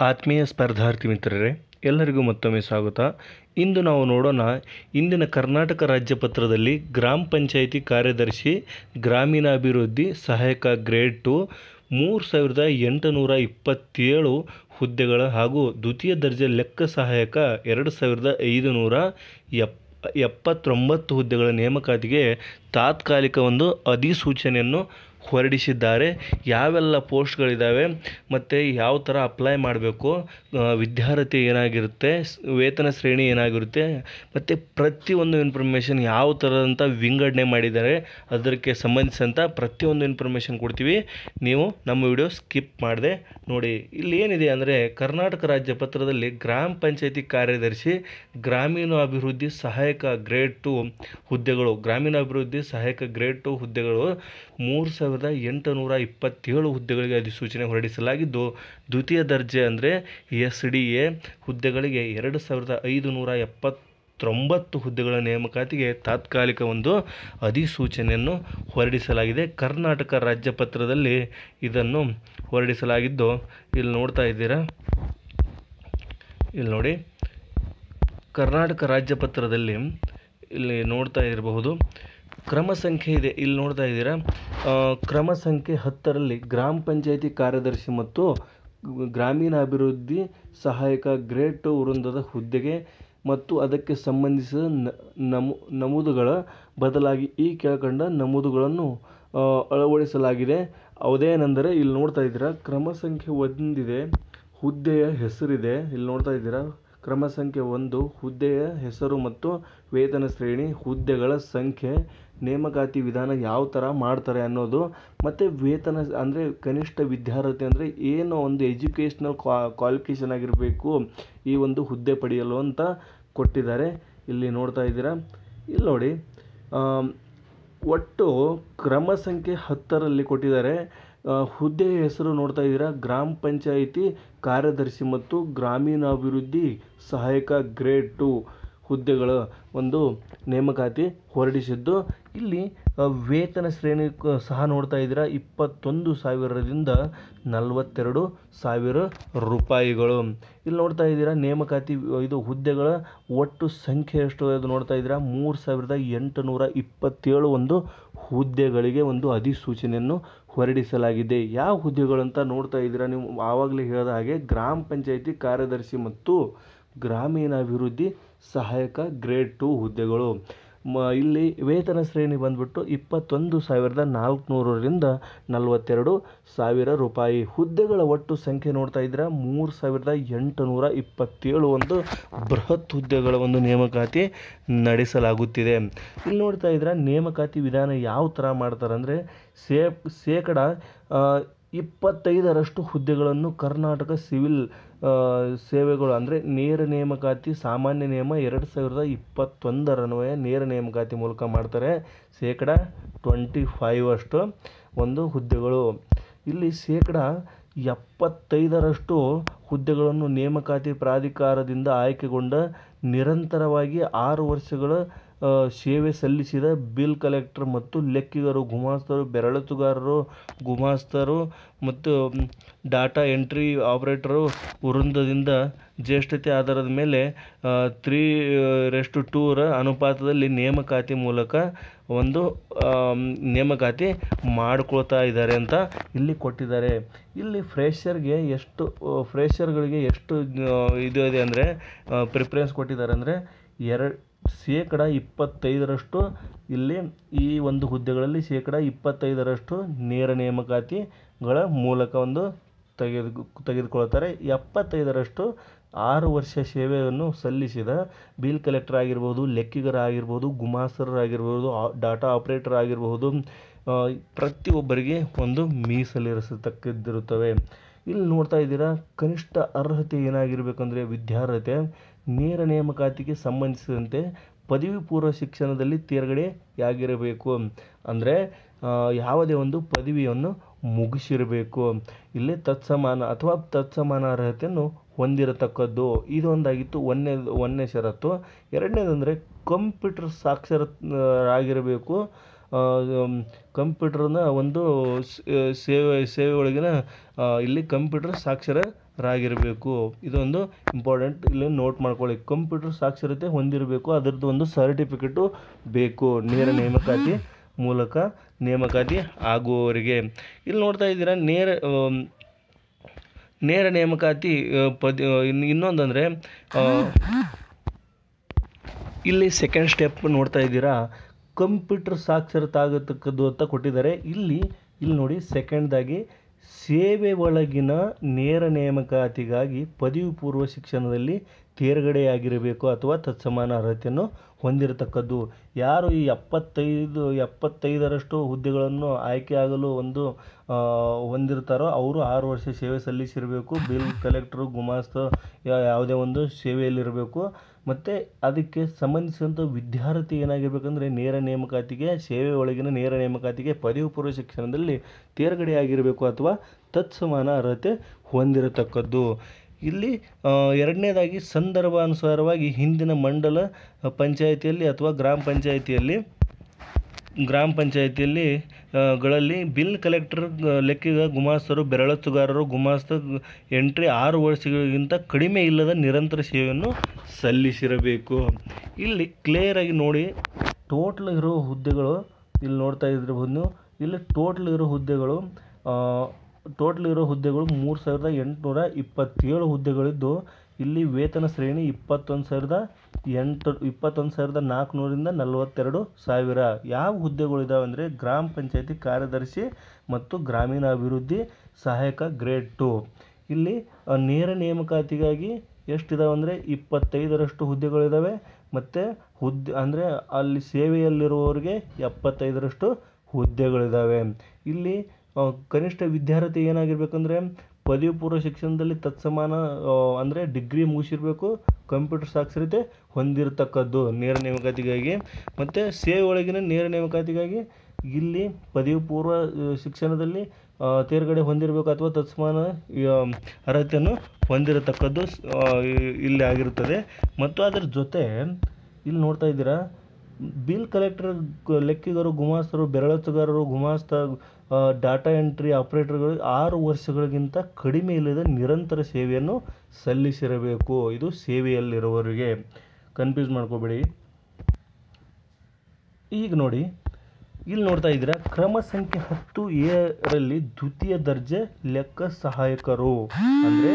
ಆತ್ಮೀಯ ಸ್ಪರ್ಧಾರ್ಥಿ ಮಿತ್ರರೇ ಎಲ್ಲರಿಗೂ ಮತ್ತೊಮ್ಮೆ ಸ್ವಾಗತ ಇಂದು ನಾವು ನೋಡೋಣ ಇಂದಿನ ಕರ್ನಾಟಕ ರಾಜ್ಯ ಪತ್ರದಲ್ಲಿ ಗ್ರಾಮ ಪಂಚಾಯಿತಿ ಕಾರ್ಯದರ್ಶಿ ಗ್ರಾಮೀಣಾಭಿವೃದ್ಧಿ ಸಹಾಯಕ ಗ್ರೇಡ್ ಟು ಮೂರು ಸಾವಿರದ ಎಂಟುನೂರ ಇಪ್ಪತ್ತೇಳು ಹುದ್ದೆಗಳ ಹಾಗೂ ದ್ವಿತೀಯ ದರ್ಜೆ ಲೆಕ್ಕ ಸಹಾಯಕ ಎರಡು ಸಾವಿರದ ಐದುನೂರ ಎಪ್ ಎಪ್ಪತ್ತೊಂಬತ್ತು ಹುದ್ದೆಗಳ ನೇಮಕಾತಿಗೆ ತಾತ್ಕಾಲಿಕ ಒಂದು ಅಧಿಸೂಚನೆಯನ್ನು ಹೊರಡಿಸಿದ್ದಾರೆ ಯಾವೆಲ್ಲ ಪೋಸ್ಟ್ಗಳಿದ್ದಾವೆ ಮತ್ತು ಯಾವ ಥರ ಅಪ್ಲೈ ಮಾಡಬೇಕು ವಿದ್ಯಾರ್ಥಿ ಏನಾಗಿರುತ್ತೆ ಸ್- ವೇತನ ಶ್ರೇಣಿ ಏನಾಗಿರುತ್ತೆ ಮತ್ತು ಪ್ರತಿಯೊಂದು ಇನ್ಫಾರ್ಮೇಷನ್ ಯಾವ ಥರದಂಥ ವಿಂಗಡಣೆ ಮಾಡಿದ್ದಾರೆ ಅದಕ್ಕೆ ಸಂಬಂಧಿಸಿದಂಥ ಪ್ರತಿಯೊಂದು ಇನ್ಫಾರ್ಮೇಷನ್ ಕೊಡ್ತೀವಿ ನೀವು ನಮ್ಮ ವಿಡಿಯೋ ಸ್ಕಿಪ್ ಮಾಡದೆ ನೋಡಿ ಇಲ್ಲಿ ಏನಿದೆ ಅಂದರೆ ಕರ್ನಾಟಕ ರಾಜ್ಯ ಪತ್ರದಲ್ಲಿ ಗ್ರಾಮ ಪಂಚಾಯತಿ ಕಾರ್ಯದರ್ಶಿ ಗ್ರಾಮೀಣಾಭಿವೃದ್ಧಿ ಸಹಾಯಕ ಗ್ರೇಡ್ ಟು ಹುದ್ದೆಗಳು ಗ್ರಾಮೀಣಾಭಿವೃದ್ಧಿ ಸಹಾಯಕ ಗ್ರೇಡ್ ಟು ಹುದ್ದೆಗಳು ಮೂರು ಸಾವಿರದ ಎಂಟುನೂರ ಇಪ್ಪತ್ತೇಳು ಹುದ್ದೆಗಳಿಗೆ ಅಧಿಸೂಚನೆ ಹೊರಡಿಸಲಾಗಿದ್ದು ದ್ವಿತೀಯ ದರ್ಜೆ ಅಂದರೆ ಎಸ್ ಡಿ ಎ ಹುದ್ದೆಗಳಿಗೆ ಎರಡು ಸಾವಿರದ ಐದುನೂರ ಎಪ್ಪತ್ತೊಂಬತ್ತು ಹುದ್ದೆಗಳ ನೇಮಕಾತಿಗೆ ತಾತ್ಕಾಲಿಕ ಒಂದು ಅಧಿಸೂಚನೆಯನ್ನು ಹೊರಡಿಸಲಾಗಿದೆ ಕರ್ನಾಟಕ ರಾಜ್ಯ ಪತ್ರದಲ್ಲಿ ಇದನ್ನು ಹೊರಡಿಸಲಾಗಿದ್ದು ಇಲ್ಲಿ ನೋಡ್ತಾ ಇದ್ದೀರಾ ಇಲ್ಲಿ ನೋಡಿ ಕರ್ನಾಟಕ ರಾಜ್ಯ ಪತ್ರದಲ್ಲಿ ಇಲ್ಲಿ ನೋಡ್ತಾ ಇರಬಹುದು ಕ್ರಮ ಸಂಖ್ಯೆ ಇದೆ ಇಲ್ಲಿ ನೋಡ್ತಾ ಇದ್ದೀರಾ ಆ, ಕ್ರಮ ಸಂಖ್ಯೆ ಹತ್ತರಲ್ಲಿ ಗ್ರಾಮ ಪಂಚಾಯತಿ ಕಾರ್ಯದರ್ಶಿ ಮತ್ತು ಗ್ರಾಮೀಣಾಭಿವೃದ್ಧಿ ಸಹಾಯಕ ಗ್ರೇಡ್ ಟು ವೃಂದದ ಹುದ್ದೆಗೆ ಮತ್ತು ಅದಕ್ಕೆ ಸಂಬಂಧಿಸಿದ ನ- ನಮೂ ನಮೂದುಗಳ ಬದಲಾಗಿ ಈ ಕೆಳಕಂಡ ನಮೂದುಗಳನ್ನು ಆ, ಅಳವಡಿಸಲಾಗಿದೆ ಅದೇನೆಂದರೆ ಇಲ್ಲಿ ನೋಡ್ತಾ ಇದ್ದೀರಾ ಕ್ರಮ ಸಂಖ್ಯೆ ಒಂದಿದೆ ಹುದ್ದೆಯ ಹೆಸರಿದೆ ಇಲ್ಲಿ ನೋಡ್ತಾ ಇದ್ದೀರಾ ಕ್ರಮ ಸಂಖ್ಯೆ ಒಂದು ಹುದ್ದೆಯ ಹೆಸರು ಮತ್ತು ವೇತನ ಶ್ರೇಣಿ ಹುದ್ದೆಗಳ ಸಂಖ್ಯೆ ನೇಮಕಾತಿ ವಿಧಾನ ಯಾವ ಥರ ಮಾಡ್ತಾರೆ ಅನ್ನೋದು ಮತ್ತು ವೇತನ ಅಂದರೆ ಕನಿಷ್ಠ ವಿದ್ಯಾರ್ಹತೆ ಅಂದರೆ ಏನು ಒಂದು ಎಜುಕೇಷ್ನಲ್ ಕ್ವಾ ಕ್ವಾಲಿಫಿಕೇಷನ್ ಆಗಿರಬೇಕು ಈ ಒಂದು ಹುದ್ದೆ ಪಡೆಯಲು ಅಂತ ಕೊಟ್ಟಿದ್ದಾರೆ ಇಲ್ಲಿ ನೋಡ್ತಾ ಇದ್ದೀರಾ ಇಲ್ಲಿ ನೋಡಿ ಆಮ್, ಒಟ್ಟು ಕ್ರಮ ಸಂಖ್ಯೆ ಹತ್ತರಲ್ಲಿ ಕೊಟ್ಟಿದ್ದಾರೆ ಆ, ಹುದ್ದೆಯ ಹೆಸರು ನೋಡ್ತಾ ಇದ್ದೀರಾ ಗ್ರಾಮ ಪಂಚಾಯಿತಿ ಕಾರ್ಯದರ್ಶಿ ಮತ್ತು ಗ್ರಾಮೀಣಾಭಿವೃದ್ಧಿ ಸಹಾಯಕ ಗ್ರೇಡ್ ಟು ಹುದ್ದೆಗಳ ಒಂದು ನೇಮಕಾತಿ ಹೊರಡಿಸಿದ್ದು ಇಲ್ಲಿ ಆ, ವೇತನ ಶ್ರೇಣಿ ಕ- ಸಹ ನೋಡ್ತಾ ಇದ್ದೀರಾ ಇಪ್ಪತ್ತೊಂದು ಸಾವಿರದಿಂದ ನಲವತ್ತೆರಡು ಸಾವಿರ ರೂಪಾಯಿಗಳು ಇಲ್ಲಿ ನೋಡ್ತಾ ಇದ್ದೀರಾ ನೇಮಕಾತಿ ಇದು ಹುದ್ದೆಗಳ ಒಟ್ಟು ಸಂಖ್ಯೆ ಎಷ್ಟು ಅದು ನೋಡ್ತಾ ಇದ್ದೀರಾ ಮೂರು ಸಾವಿರದ ಎಂಟುನೂರ ಇಪ್ಪತ್ತೇಳು ಒಂದು ಹುದ್ದೆಗಳಿಗೆ ಒಂದು ಅಧಿಸೂಚನೆಯನ್ನು ಹೊರಡಿಸಲಾಗಿದೆ ಯಾವ ಹುದ್ದೆಗಳು ಅಂತ ನೋಡ್ತಾ ಇದ್ದೀರಾ ನೀವು ಆವಾಗಲೇ ಹೇಳಿದ ಹಾಗೆ ಗ್ರಾಮ ಪಂಚಾಯಿತಿ ಕಾರ್ಯದರ್ಶಿ ಮತ್ತು ಗ್ರಾಮೀಣಾಭಿವೃದ್ಧಿ ಸಹಾಯಕ ಗ್ರೇಡ್ ಟು ಹುದ್ದೆಗಳು ಮ ಇಲ್ಲಿ ವೇತನ ಶ್ರೇಣಿ ಬಂದ್ಬಿಟ್ಟು ಇಪ್ಪತ್ತೊಂದು ಸಾವಿರದ ನಾಲ್ಕುನೂರರಿಂದ ನಲವತ್ತೆರಡು ಸಾವಿರ ರೂಪಾಯಿ ಹುದ್ದೆಗಳ ಒಟ್ಟು ಸಂಖ್ಯೆ ನೋಡ್ತಾ ಇದ್ದೀರಾ ಮೂರು ಸಾವಿರದ ಎಂಟುನೂರ ಇಪ್ಪತ್ತೇಳು ಒಂದು ಬೃಹತ್ ಹುದ್ದೆಗಳ ಒಂದು ನೇಮಕಾತಿ ನಡೆಸಲಾಗುತ್ತಿದೆ ಇಲ್ಲಿ ನೋಡ್ತಾ ಇದ್ದೀರಾ ನೇಮಕಾತಿ ವಿಧಾನ ಯಾವ ಥರ ಮಾಡ್ತಾರೆ ಅಂದರೆ ಸೇ ಶೇಕಡ ಆ, ಇಪ್ಪತ್ತೈದರಷ್ಟು ಹುದ್ದೆಗಳನ್ನು ಕರ್ನಾಟಕ ಸಿವಿಲ್ ಆ, ಸೇವೆಗಳು ಅಂದರೆ ನೇರ ನೇಮಕಾತಿ ಸಾಮಾನ್ಯ ನಿಯಮ ಎರಡು ಸಾವಿರದ ಇಪ್ಪತ್ತೊಂದರನ್ವಯ ನೇರ ನೇಮಕಾತಿ ಮೂಲಕ ಮಾಡ್ತಾರೆ ಶೇಕಡ ಟ್ವೆಂಟಿ ಫೈವ್ ಅಷ್ಟು ಒಂದು ಹುದ್ದೆಗಳು ಇಲ್ಲಿ ಶೇಕಡ ಎಪ್ಪತ್ತೈದರಷ್ಟು ಹುದ್ದೆಗಳನ್ನು ನೇಮಕಾತಿ ಪ್ರಾಧಿಕಾರದಿಂದ ಆಯ್ಕೆಗೊಂಡ ನಿರಂತರವಾಗಿ ಆರು ವರ್ಷಗಳ ಆ, ಸೇವೆ ಸಲ್ಲಿಸಿದ ಬಿಲ್ ಕಲೆಕ್ಟರ್ ಮತ್ತು ಲೆಕ್ಕಿಗರು ಗುಮಾಸ್ತರು ಬೆರಳತುಗಾರರು ಗುಮಾಸ್ತರು ಮತ್ತು ಮ್, ಡಾಟಾ ಎಂಟ್ರಿ ಆಪರೇಟರು ವೃಂದದಿಂದ ಜ್ಯೇಷ್ಠತೆ ಆಧಾರದ ಮೇಲೆ ತ್ರೀ ರೆಸ್ಟು ಟೂರ ಅನುಪಾತದಲ್ಲಿ ನೇಮಕಾತಿ ಮೂಲಕ ಒಂದು ಆಮ್, ನೇಮಕಾತಿ ಮಾಡ್ಕೊಳ್ತಾ ಇದ್ದಾರೆ ಅಂತ ಇಲ್ಲಿ ಕೊಟ್ಟಿದ್ದಾರೆ ಇಲ್ಲಿ ಫ್ರೆಷರ್ಗೆ ಎಷ್ಟು ಫ್ರೆಷರ್ಗಳಿಗೆ ಎಷ್ಟು ಆ, ಇದು ಇದೆ ಅಂದರೆ ಪ್ರಿಫರೆನ್ಸ್ ಕೊಟ್ಟಿದ್ದಾರೆ ಅಂದರೆ ಎರಡು ಶೇಕಡ ಇಪ್ಪತ್ತೈದರಷ್ಟು ಇಲ್ಲಿ ಈ ಒಂದು ಹುದ್ದೆಗಳಲ್ಲಿ ಶೇಕಡ ಇಪ್ಪತ್ತೈದರಷ್ಟು ನೇರ ನೇಮಕಾತಿಗಳ ಮೂಲಕ ಒಂದು ತೆಗೆದು ತೆಗೆದುಕೊಳ್ತಾರೆ ಎಪ್ಪತ್ತೈದರಷ್ಟು ಆರು ವರ್ಷ ಸೇವೆಯನ್ನು ಸಲ್ಲಿಸಿದ ಬಿಲ್ ಕಲೆಕ್ಟರ್ ಆಗಿರ್ಬೋದು ಲೆಕ್ಕಿಗರ ಆಗಿರ್ಬೋದು ಗುಮಾಸ್ತರಾಗಿರ್ಬೋದು ಆ- ಡಾಟಾ ಆಪರೇಟರ್ ಆಗಿರಬಹುದು ಆ, ಪ್ರತಿಯೊಬ್ಬರಿಗೆ ಒಂದು ಮೀಸಲಿರಿಸತಕ್ಕದ್ದಿರುತ್ತವೆ ಇಲ್ಲಿ ನೋಡ್ತಾ ಇದ್ದೀರಾ ಕನಿಷ್ಠ ಅರ್ಹತೆ ಏನಾಗಿರಬೇಕಂದ್ರೆ ವಿದ್ಯಾರ್ಹತೆ ನೇರ ನೇಮಕಾತಿಗೆ ಸಂಬಂಧಿಸಿದಂತೆ ಪದವಿ ಪೂರ್ವ ಶಿಕ್ಷಣದಲ್ಲಿ ತೇರ್ಗಡೆಯಾಗಿರಬೇಕು ಅಂದರೆ ಯಾವುದೇ ಒಂದು ಪದವಿಯನ್ನು ಮುಗಿಸಿರಬೇಕು ಇಲ್ಲಿ ತತ್ಸಮಾನ ಅಥವಾ ತತ್ಸಮಾನ ಅರ್ಹತೆಯನ್ನು ಹೊಂದಿರತಕ್ಕದ್ದು ಇದೊಂದಾಗಿತ್ತು ಒಂದನೇ ಒಂದನೇ ಷರತ್ತು ಎರಡನೇದಂದರೆ ಕಂಪ್ಯೂಟರ್ ಸಾಕ್ಷರರಾಗಿರಬೇಕು ಕಂಪ್ಯೂಟರ್ನ ಒಂದು ಸ- ಸೇವೆ ಸೇವೆ ಒಳಗಿನ ಆ, ಇಲ್ಲಿ ಕಂಪ್ಯೂಟರ್ ಸಾಕ್ಷರ ರಾಗಿರಬೇಕು ಇದೊಂದು ಇಂಪಾರ್ಟೆಂಟ್ ಇಲ್ಲಿ ನೋಟ್ ಮಾಡ್ಕೊಳ್ಳಿ ಕಂಪ್ಯೂಟರ್ ಸಾಕ್ಷರತೆ ಹೊಂದಿರಬೇಕು ಅದರದ್ದು ಒಂದು ಸರ್ಟಿಫಿಕೇಟು ಬೇಕು ನೇರ ನೇಮಕಾತಿ ಮೂಲಕ ನೇಮಕಾತಿ ಆಗುವವರಿಗೆ ಇಲ್ಲಿ ನೋಡ್ತಾ ಇದ್ದೀರಾ ನೇರ ಆಮ್, ನೇರ ನೇಮಕಾತಿ ಆ, ಪದ ಇನ್ನು ಇನ್ನೊಂದಂದರೆ ಇಲ್ಲಿ ಸೆಕೆಂಡ್ ಸ್ಟೆಪ್ ನೋಡ್ತಾ ಇದ್ದೀರಾ ಕಂಪ್ಯೂಟರ್ ಸಾಕ್ಷರತೆ ಆಗತಕ್ಕದ್ದು ಅಂತ ಕೊಟ್ಟಿದ್ದಾರೆ ಇಲ್ಲಿ ಇಲ್ಲಿ ನೋಡಿ ಸೆಕೆಂಡ್ದಾಗಿ ಸೇವೆ ಒಳಗಿನ ನೇರ ನೇಮಕಾತಿಗಾಗಿ ಪದವಿ ಪೂರ್ವ ಶಿಕ್ಷಣದಲ್ಲಿ ತೇರ್ಗಡೆಯಾಗಿರಬೇಕು ಅಥವಾ ತತ್ಸಮಾನ ಅರ್ಹತೆಯನ್ನು ಹೊಂದಿರತಕ್ಕದ್ದು ಯಾರು ಈ ಎಪ್ಪತ್ತೈದು ಎಪ್ಪತ್ತೈದರಷ್ಟು ಹುದ್ದೆಗಳನ್ನು ಆಯ್ಕೆಯಾಗಲು ಒಂದು ಆ, ಹೊಂದಿರ್ತಾರೋ ಅವರು ಆರು ವರ್ಷ ಸೇವೆ ಸಲ್ಲಿಸಿರಬೇಕು ಬಿಲ್ ಕಲೆಕ್ಟ್ರು ಗುಮಾಸ್ತ ಯಾ- ಯಾವುದೇ ಒಂದು ಸೇವೆಯಲ್ಲಿರಬೇಕು ಮತ್ತು ಅದಕ್ಕೆ ಸಂಬಂಧಿಸಿದಂಥ ವಿದ್ಯಾರ್ಥಿ ಏನಾಗಿರ್ಬೇಕಂದ್ರೆ ನೇರ ನೇಮಕಾತಿಗೆ ಸೇವೆ ಒಳಗಿನ ನೇರ ನೇಮಕಾತಿಗೆ ಪದವಿ ಪೂರ್ವ ಶಿಕ್ಷಣದಲ್ಲಿ ತೇರ್ಗಡೆಯಾಗಿರಬೇಕು ಅಥವಾ ತತ್ಸಮಾನ ಅರ್ಹತೆ ಹೊಂದಿರತಕ್ಕದ್ದು ಇಲ್ಲಿ ಆ, ಎರಡನೇದಾಗಿ ಸಂದರ್ಭಾನುಸಾರವಾಗಿ ಹಿಂದಿನ ಮಂಡಲ ಪಂಚಾಯಿತಿಯಲ್ಲಿ ಅಥವಾ ಗ್ರಾಮ ಪಂಚಾಯಿತಿಯಲ್ಲಿ ಗ್ರಾಮ ಪಂಚಾಯಿತಿಯಲ್ಲಿ ಆ, ಗಳಲ್ಲಿ ಬಿಲ್ ಕಲೆಕ್ಟರ್ ಗ- ಲೆಕ್ಕಿಗ ಗುಮಾಸ್ತರು ಬೆರಳಚ್ಚುಗಾರರು ಗುಮಾಸ್ತ ಗ- ಎಂಟ್ರಿ ಆರು ವರ್ಷಗಳಿಗಿಂತ ಕಡಿಮೆ ಇಲ್ಲದ ನಿರಂತರ ಸೇವೆಯನ್ನು ಸಲ್ಲಿಸಿರಬೇಕು ಇಲ್ಲಿ ಕ್ಲಿಯರ್ ಆಗಿ ನೋಡಿ ಟೋಟಲ್ ಇರೋ ಹುದ್ದೆಗಳು ಇಲ್ಲಿ ನೋಡ್ತಾ ಇದ್ರಬಹುದು ನೀವು ಇಲ್ಲಿ ಟೋಟಲ್ ಇರೋ ಹುದ್ದೆಗಳು ಟೋಟಲ್ ಇರೋ ಹುದ್ದೆಗಳು ಮೂರು ಸಾವಿರದ ಎಂಟುನೂರ ಇಪ್ಪತ್ತೇಳು ಹುದ್ದೆಗಳಿದ್ದು ಇಲ್ಲಿ ವೇತನ ಶ್ರೇಣಿ ಇಪ್ಪತ್ತೊಂದು ಸಾವಿರದ ಎಂಟು ಇಪ್ಪತ್ತೊಂದು ಸಾವಿರದ ನಾಲ್ಕುನೂರಿಂದ ನಲವತ್ತೆರಡು ಸಾವಿರ ಯಾವ ಹುದ್ದೆಗಳು ಇದಾವೆ ಅಂದರೆ ಗ್ರಾಮ ಪಂಚಾಯತಿ ಕಾರ್ಯದರ್ಶಿ ಮತ್ತು ಗ್ರಾಮೀಣಾಭಿವೃದ್ಧಿ ಸಹಾಯಕ ಗ್ರೇಡ್ ಟು ಇಲ್ಲಿ ಆ, ನೇರ ನೇಮಕಾತಿಗಾಗಿ ಎಷ್ಟಿದಾವೆ ಅಂದರೆ ಇಪ್ಪತ್ತೈದರಷ್ಟು ಹುದ್ದೆಗಳಿದ್ದಾವೆ ಮತ್ತು ಹುದ್ದೆ ಅಂದರೆ ಅಲ್ಲಿ ಸೇವೆಯಲ್ಲಿರುವವರಿಗೆ ಎಪ್ಪತ್ತೈದರಷ್ಟು ಹುದ್ದೆಗಳಿದ್ದಾವೆ ಇಲ್ಲಿ ಆ, ಕನಿಷ್ಠ ವಿದ್ಯಾರ್ಥಿ ಏನಾಗಿರ್ಬೇಕಂದ್ರೆ ಪದವಿ ಪೂರ್ವ ಶಿಕ್ಷಣದಲ್ಲಿ ತತ್ಸಮಾನ ಅಂದರೆ ಡಿಗ್ರಿ ಮುಗಿಸಿರಬೇಕು ಕಂಪ್ಯೂಟರ್ ಸಾಕ್ಷರತೆ ಹೊಂದಿರತಕ್ಕದ್ದು ನೇರ ನೇಮಕಾತಿಗಾಗಿ ಮತ್ತು ಸೇವೆ ಒಳಗಿನ ನೇರ ನೇಮಕಾತಿಗಾಗಿ ಇಲ್ಲಿ ಪದವಿ ಪೂರ್ವ ಆ, ಶಿಕ್ಷಣದಲ್ಲಿ ಆ, ತೇರ್ಗಡೆ ಹೊಂದಿರಬೇಕು ಅಥವಾ ತತ್ಸಮಾನ ಆ, ಅರ್ಹತೆಯನ್ನು ಹೊಂದಿರತಕ್ಕದ್ದು ಸ್- ಆ, ಇ- ಇಲ್ಲಿ ಆಗಿರುತ್ತದೆ ಮತ್ತು ಅದರ ಜೊತೆ ಇಲ್ಲಿ ನೋಡ್ತಾ ಇದ್ದೀರಾ ಬಿಲ್ ಕಲೆಕ್ಟರ್ ಗ- ಲೆಕ್ಕಿಗರು ಗುಮಾಸ್ತರು ಬೆರಳಚ್ಚುಗಾರರು ಗುಮಾಸ್ತ ಆ, ಡಾಟಾ ಎಂಟ್ರಿ ಆಪರೇಟರ್ಗಳು ಆರು ವರ್ಷಗಳಿಗಿಂತ ಕಡಿಮೆ ಇಲ್ಲದ ನಿರಂತರ ಸೇವೆಯನ್ನು ಸಲ್ಲಿಸಿರಬೇಕು ಇದು ಸೇವೆಯಲ್ಲಿರುವವರಿಗೆ ಕನ್ಫ್ಯೂಸ್ ಮಾಡ್ಕೋಬೇಡಿ ಈಗ ನೋಡಿ ಇಲ್ಲಿ ನೋಡ್ತಾ ಇದ್ದೀರಾ ಕ್ರಮ ಸಂಖ್ಯೆ ಹತ್ತು ಎರಲ್ಲಿ ದ್ವಿತೀಯ ದರ್ಜೆ ಲೆಕ್ಕ ಸಹಾಯಕರು ಅಂದರೆ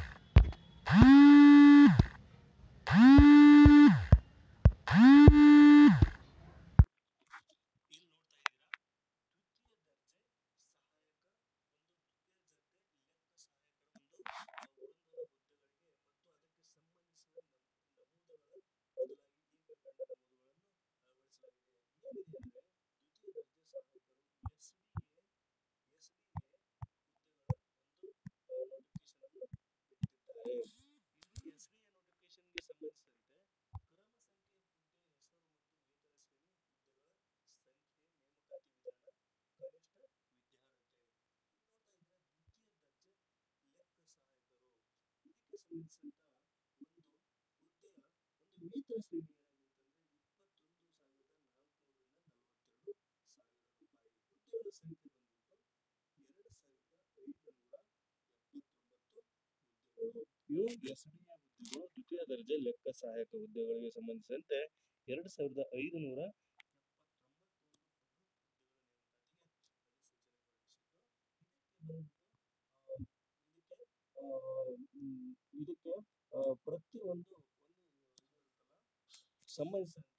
ಇವು ಎಸ್ ಡಿ ಎ ಹುದ್ದೆಗಳು ದ್ವಿತೀಯ ದರ್ಜೆ ಲೆಕ್ಕ ಸಹಾಯಕ ಹುದ್ದೆಗಳಿಗೆ ಸಂಬಂಧಿಸಿದಂತೆ ಎರಡು ಸಾವಿರದ ಐದು ನೂರ ಇದಕ್ಕೆ ಆ, ಪ್ರತಿಯೊಂದು ಒಂದು ಸಂಬಂಧಿಸಿದಂತೆ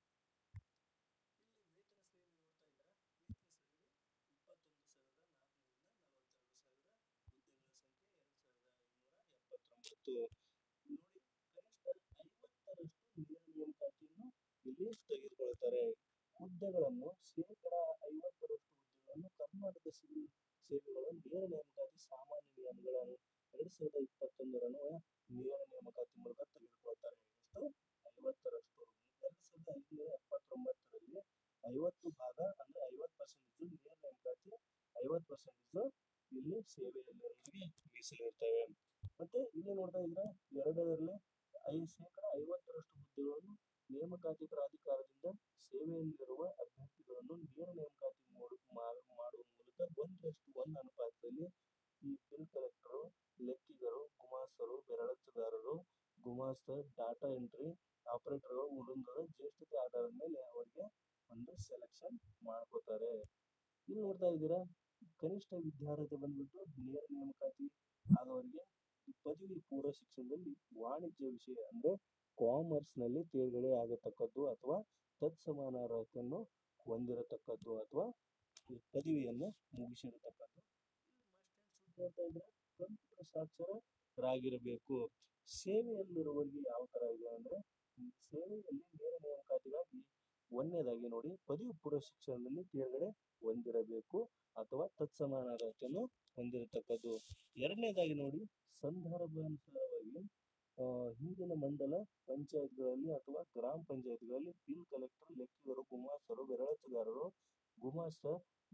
ಮತ್ತು ನೋಡಿ ಕನಿಷ್ಠ ಐವತ್ತರಷ್ಟು ನೇರ ನೇಮಕಾತಿಯನ್ನು ಇಲ್ಲಿ ತೆಗೆದುಕೊಳ್ತಾರೆ ಹುದ್ದೆಗಳನ್ನು ಶೇಕಡ ಐವತ್ತರಷ್ಟು ಹುದ್ದೆಗಳನ್ನು ಕರ್ನಾಟಕ ಸಿವಿಲ್ ಸೇವೆಗಳ ನೇರ ನೇಮಕಾತಿ ಸಾಮಾನ್ಯ ನಿಯಮಗಳನ್ನು ಎರಡ್ ಸಾವಿರದ ಇಪ್ಪತ್ತೊಂದರ ನೇರ ನೇಮಕಾತಿ ಮೂಲಕ ತೆಗೆದುಕೊಳ್ತಾರೆ ಎಷ್ಟು ಐವತ್ತರಷ್ಟು ಎರಡ್ ಸಾವಿರದ ಐನೂರ ಎಪ್ಪತ್ತೊಂಬತ್ತರಲ್ಲಿ ಐವತ್ತು ಭಾಗ ಅಂದ್ರೆ ಐವತ್ತು ಪರ್ಸೆಂಟೇಜ್ ನೇರ ನೇಮಕಾತಿ ಐವತ್ತು ಪರ್ಸೆಂಟೇಜ್ ಇಲ್ಲಿ ಸೇವೆಯಲ್ಲಿರೋರಿಗೆ ಮೀಸಲಿರ್ತವೆ ಮತ್ತೆ ಇಲ್ಲಿ ನೋಡ್ತಾ ಇದ್ರೆ ಎರಡರಲ್ಲಿ ಐ ಶೇಕಡ ಐವತ್ತರಷ್ಟು ಹುದ್ದೆಗಳನ್ನು ನೇಮಕಾತಿ ಪ್ರಾಧಿಕಾರದಿಂದ ಸೇವೆಯಲ್ಲಿರುವ ಅಭ್ಯರ್ಥಿಗಳನ್ನು ನೇರ ನೇಮಕಾತಿ ಮಾಡು- ಮಾ- ಮಾಡುವ ಮೂಲಕ ಒಂದರಷ್ಟು ಒಂದು ಅನುಪಾತದಲ್ಲಿ ಈ ಬಿಲ್ ಕಲೆಕ್ಟರು ಲೆಕ್ಕಿಗರು ಗುಮಾಸ್ತರು ಬೆರಳಚ್ಚುಗಾರರು ಗುಮಾಸ್ತ ಡಾಟಾ ಎಂಟ್ರಿ ಆಪರೇಟರ್ಗಳು ಮುಂತಾದ ಜ್ಯೇಷ್ಠತೆ ಆಧಾರದ ಮೇಲೆ ಅವರಿಗೆ ಒಂದು ಸೆಲೆಕ್ಷನ್ ಮಾಡ್ಕೋತಾರೆ ಇಲ್ಲಿ ನೋಡ್ತಾ ಇದ್ದೀರಾ ಕನಿಷ್ಠ ವಿದ್ಯಾರ್ಹತೆ ಬಂದ್ಬಿಟ್ಟು ನೇರ ನೇಮಕಾತಿ ಆದವರಿಗೆ ಪದವಿ ಪೂರ್ವ ಶಿಕ್ಷಣದಲ್ಲಿ ವಾಣಿಜ್ಯ ವಿಷಯ ಅಂದ್ರೆ ಕಾಮರ್ಸ್ ನಲ್ಲಿ ತೇರ್ಗಡೆ ಆಗತಕ್ಕದ್ದು ಅಥವಾ ತತ್ಸಮಾನ ಅರ್ಹತೆಯನ್ನು ಹೊಂದಿರತಕ್ಕದ್ದು ಅಥವಾ ಈ ಪದವಿಯನ್ನು ಮುಗಿಸಿರತಕ್ಕದ್ದು ಇಲ್ಲಿ ಮಸ್ಟ್ ಅಂಡ್ ಶುಡ್ ನೋಡ್ತಾ ಇದ್ರೆ ಕಂಪ್ಯೂಟರ್ ಸಾಕ್ಷರರಾಗಿರಬೇಕು ಸೇವೆಯಲ್ಲಿರುವವರಿಗೆ ಯಾವ ತರ ಇದೆ ಅಂದ್ರೆ ಈ ಸೇವೆಯಲ್ಲಿ ನೇರ ನೇಮಕಾತಿಗಾಗಿ ಒಂದನೇದಾಗಿ ನೋಡಿ ಪದವಿ ಪೂರ್ವ ಶಿಕ್ಷಣದಲ್ಲಿ ತೇರ್ಗಡೆ ಹೊಂದಿರಬೇಕು ಅಥವಾ ತತ್ಸಮಾನ ಅರ್ಹತೆಯನ್ನು ಹೊಂದಿರತಕ್ಕದ್ದು ಎರಡನೇದಾಗಿ ನೋಡಿ ಸಂದರ್ಭಾನುಸಾರವಾಗಿ ಆ, ಹಿಂದಿನ ಮಂಡಲ ಪಂಚಾಯತ್ಗಳಲ್ಲಿ ಅಥವಾ ಗ್ರಾಮ ಪಂಚಾಯತ್ಗಳಲ್ಲಿ ಬಿಲ್ ಕಲೆಕ್ಟರ್ ಲೆಕ್ಕಿಗರು ಗುಮಾಸ್ತರು ಬೆರಳಚ್ಚುಗಾರರು ಗುಮಾಸ್ತ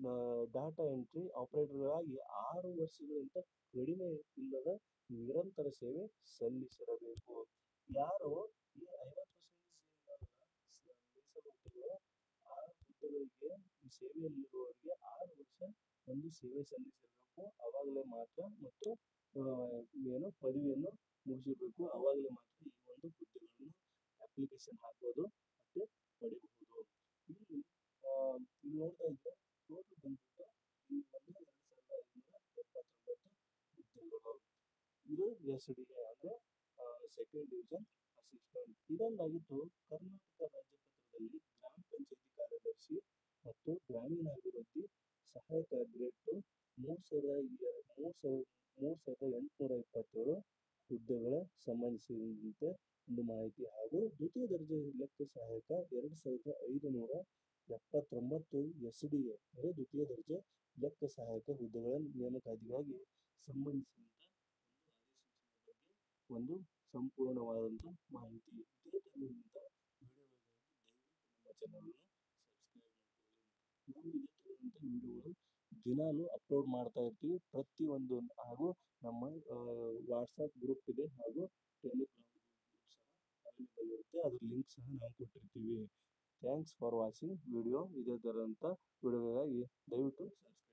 ಡಾಟಾ ಎಂಟ್ರಿ ಆಪರೇಟರ್ಗಳಾಗಿ ಆರು ವರ್ಷಗಳಿಗಿಂತ ಕಡಿಮೆ ಇಲ್ಲದ ನಿರಂತರ ಸೇವೆ ಸಲ್ಲಿಸಿರಬೇಕು ಯಾರು ಈ ಐವತ್ತು ಪರ್ಸೆಂಟ್ ಏನಿದಾವಲ್ಲ ಸ- ಮೀಸಲು ಹುದ್ದೆಗಳು ಆ ಹುದ್ದೆಗಳಿಗೆ ಈ ಸೇವೆಯಲ್ಲಿರುವವರಿಗೆ ಆರು ವರ್ಷ ಒಂದು ಸೇವೆ ಸಲ್ಲಿಸಿರಬೇಕು ಅವಾಗಲೇ ಮಾತ್ರ ಮತ್ತು ಆ, ಏನು ಪದವಿಯನ್ನು ಮುಗಿಸಿರ್ಬೇಕು ಅವಾಗಲೇ ಮಾತ್ರ ಈ ಒಂದು ಹುದ್ದೆಗಳನ್ನು ಅಪ್ಲಿಕೇಶನ್ ಹಾಕೋದು ಮತ್ತೆ ಪಡಿಬಹುದು ಇಲ್ಲಿ ಆ, ಇಲ್ಲಿ ನೋಡ್ತಾ ಇದ್ರೆ ಟೋಟಲ್ ಬಂದ್ಬಿಟ್ಟು ಈ ಒಂದು ಎರಡು ಸಾವಿರದ ಐನೂರ ಎಪ್ಪತ್ತೊಂಬತ್ತು ಹುದ್ದೆಗಳು ಇದು ಎಸ್ ಡಿ ಎ ಅಂದ್ರೆ ಸೆಕೆಂಡ್ ಡಿವಿಷನ್ ಅಸಿಸ್ಟೆಂಟ್ ಇದೊಂದಾಗಿತ್ತು ಕರ್ನಾಟಕ ರಾಜ್ಯ ಪತ್ರದಲ್ಲಿ ಗ್ರಾಮ ಪಂಚಾಯತಿ ಕಾರ್ಯದರ್ಶಿ ಮತ್ತು ಗ್ರಾಮೀಣಾಭಿವೃದ್ಧಿ ಸಹಾಯಕ ಗ್ರೇಡ್ ಮೂರ್ ಸಾವಿರದ ಎರ- ಮೂರ್ ಸಾವಿರದ ಮೂರ್ ಸಾವಿರದ ಎಂಟುನೂರ ಇಪ್ಪತ್ತೇಳು ಹುದ್ದೆಗಳ ಸಂಬಂಧಿಸಿದಂತೆ ಒಂದು ಮಾಹಿತಿ ಹಾಗೂ ದ್ವಿತೀಯ ದರ್ಜೆ ಲೆಕ್ಕ ಸಹಾಯಕ ಎರಡ್ ಸಾವಿರದ ಐದು ನೂರ ಎಪ್ಪತ್ತೊಂಬತ್ತು ಎಸ್ ಡಿ ಎ ಅಂದರೆ ದ್ವಿತೀಯ ದರ್ಜೆ ಲೆಕ್ಕ ಸಹಾಯಕ ಹುದ್ದೆಗಳ ನೇಮಕಾತಿಗಾಗಿ ಸಂಬಂಧಿಸಿದಂತ ಒಂದು ಅಧಿಸೂಚನೆ ಬಗ್ಗೆ ಒಂದು ಸಂಪೂರ್ಣವಾದಂತ ಮಾಹಿತಿ ಇದೇ ತರಹದಂತ ವಿಡಿಯೋಗಳಿಗಾಗಿ ದಯವಿಟ್ಟು ನಮ್ಮ ಚಾನಲ್ ಸಬ್ಸ್ಕ್ರೈಬ್ ಮಾಡ್ಕೊಳ್ಳಿ ನಾವು ಇದೇ ತರಹದಂತ ವಿಡಿಯೋಗಳು ದಿನಾಲು ಅಪ್ಲೋಡ್ ಮಾಡ್ತಾ ಇರ್ತೀವಿ ಪ್ರತಿಯೊಂದು ಹಾಗೂ ನಮ್ಮ ವಾಟ್ಸಪ್ ಗ್ರೂಪ್ ಇದೆ ಹಾಗೂ ಟೆಲಿಗ್ರಾಮ್ ಗ್ರೂಪ್ ಸಹ ಅವೈಲೇಬಲ್ ಇರುತ್ತೆ ಅದ್ರ ಲಿಂಕ್ ಸಹ ನಾವು ಕೊಟ್ಟಿರ್ತೀವಿ ಥ್ಯಾಂಕ್ಸ್ ಫಾರ್ ವಾಚಿಂಗ್ ವಿಡಿಯೋ ಇದೇ ಥರದಂಥ ವಿಡಿಯೋಗಾಗಿ ದಯವಿಟ್ಟು ಸಬ್ಸ್ಕ್ರೈಬ್